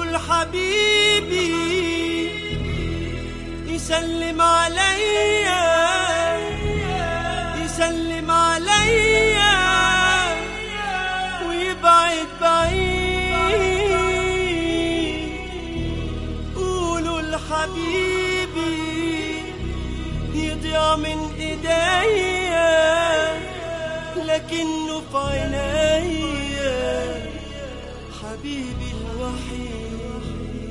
لحبيبي يسلم عليا يسلم عليا ويبعد بعيد قولوا لحبيبي يضيع من ايديا لكنه في عينيا حبيبي الوحيد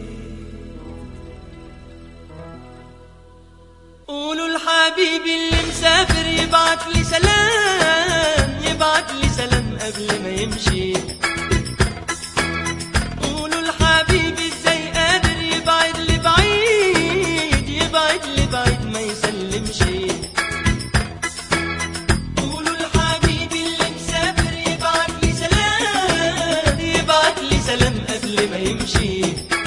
قولوا لحبيبي اللي مسافر يبعت لي سلام يبعت لي سلام قبل ما يمشي قولوا لحبيبي ازاي قادر يبعد لي بعيد يبعد لي بعيد ما يسلمش قولوا لحبيبي اللي مسافر يبعت لي سلام يبعت لي سلام قبل ما يمشي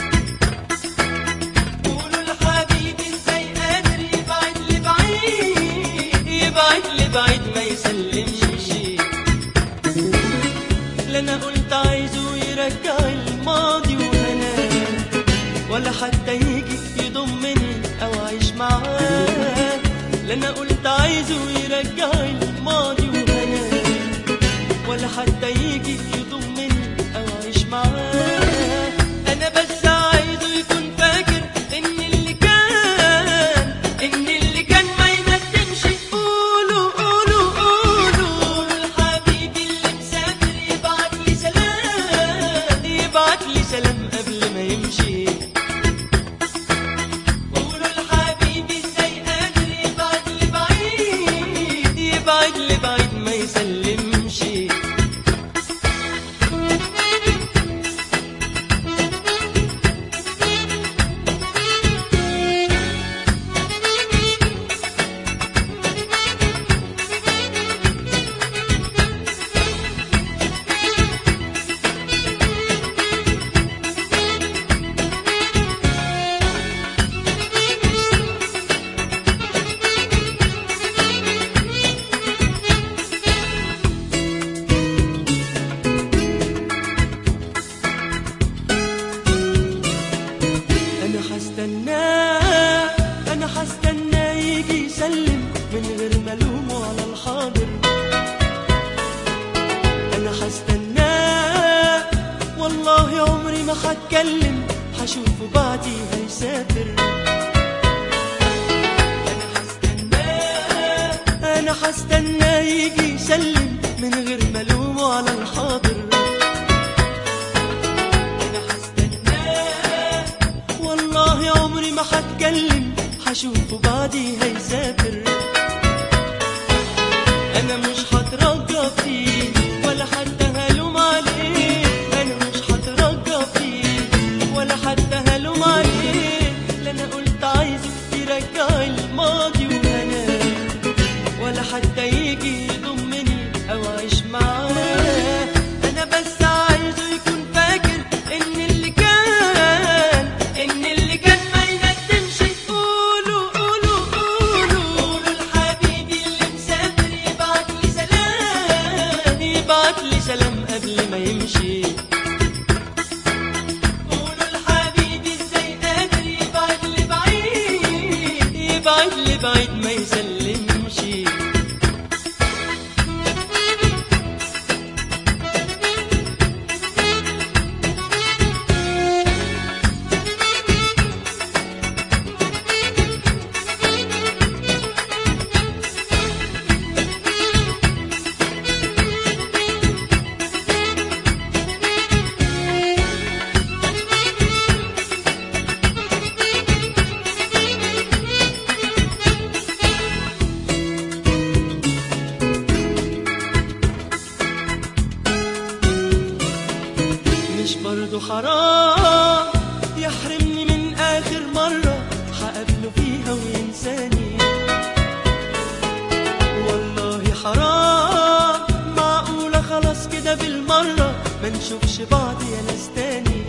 قولوا لحبيبي ازاي قادر يبعد لي بعيد يبعد لي بعيد ما يسلمش لا انا قلت عايزه يرجع الماضي وانا ولا حتى يجي يضمني او اعيش معاه لا انا قلت عايزه يرجع الماضي وانا ولا حتى يجي يضمني او اعيش معاه انا بس عايزه يكون فاكر ان اللي كان ان اللي كان ما يندمش قولوا قولوا قولوا قولوا لحبيبي اللي مسافر يبعت لي سلام يبعت لي سلام قبل ما يمشي قولوا لحبيبي ازاي قادر يبعد لي بعيد يبعد لي بعيد ما يسلمش انا هستناه انا هستناه يجي يسلم من غير ما الومه على الحاضر انا هستناه والله عمري ما هتكلم هشوفه بعدي هيسافر انا هستناه انا هستناه يجي يسلم من غير ما الومه على الحاضر انا هستناه والله عمري ما هتكلم هشوفه بعدي هيسافر انا مش هترجى فيه ولا حتى هلوم عليه انا مش هترجى فيه ولا حتى هلوم عليه لا انا قلت عايزه يرجع الماضي وانا ولا حتى يجي يضمني او اعيش معاه انا بس عايزه يكون فاكر ان اللي كان ان اللي كان ما يندمش قولوا قولوا قولوا قولوا لحبيبي اللي مسافر يبعت لي سلام يبعت لي سلام قبل ما يمشي قولوا لحبيبي ازاي قادر يبعد لي بعيد يبعد لي بعيد ما يسلمش مش برضو حرام يحرمني من آخر مرة هقابله فيها وينساني والله حرام معقولة خلاص كده بالمرة ما نشوفش بعض يا ناس تاني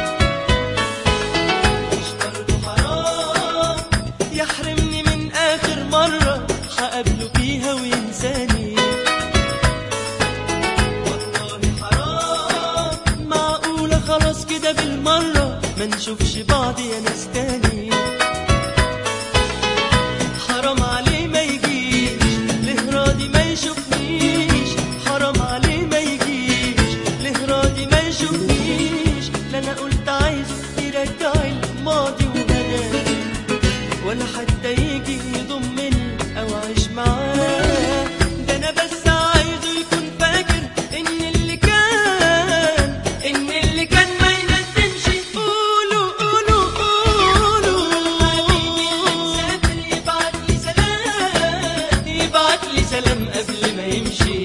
مش برضو حرام يحرمني من آخر مرة هقابله فيها وينساني والله حرام معقولة خلاص كده بالمرة ما نشوفش بعض يا ناس تاني حرام عليه ما يجيش ليه راضي ما يشوفنيش حرام عليه ما يجيش ليه راضي ما يشوفنيش لا انا قلت عايزه يرجع الماضي وهناه ولا حتى يجي يضمني او اعيش معاه ده انا بس عايزه يكون فاكر ان اللي كان ان اللي كان ما يندمش قولوا قولوا قولوا يبعت لي سلام يبعت لي سلام قبل ما يمشي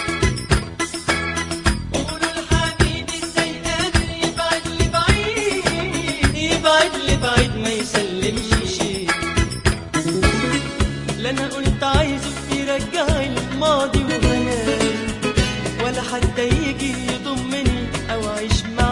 قولوا لحبيبي ازاي قادر يبعد لي بعيد يبعد لي بعيد ما يسلمش شيء لا انا قلت عايزه يرجع الماضي وهناه ولا حتى يجي يضمني او اعيش معاه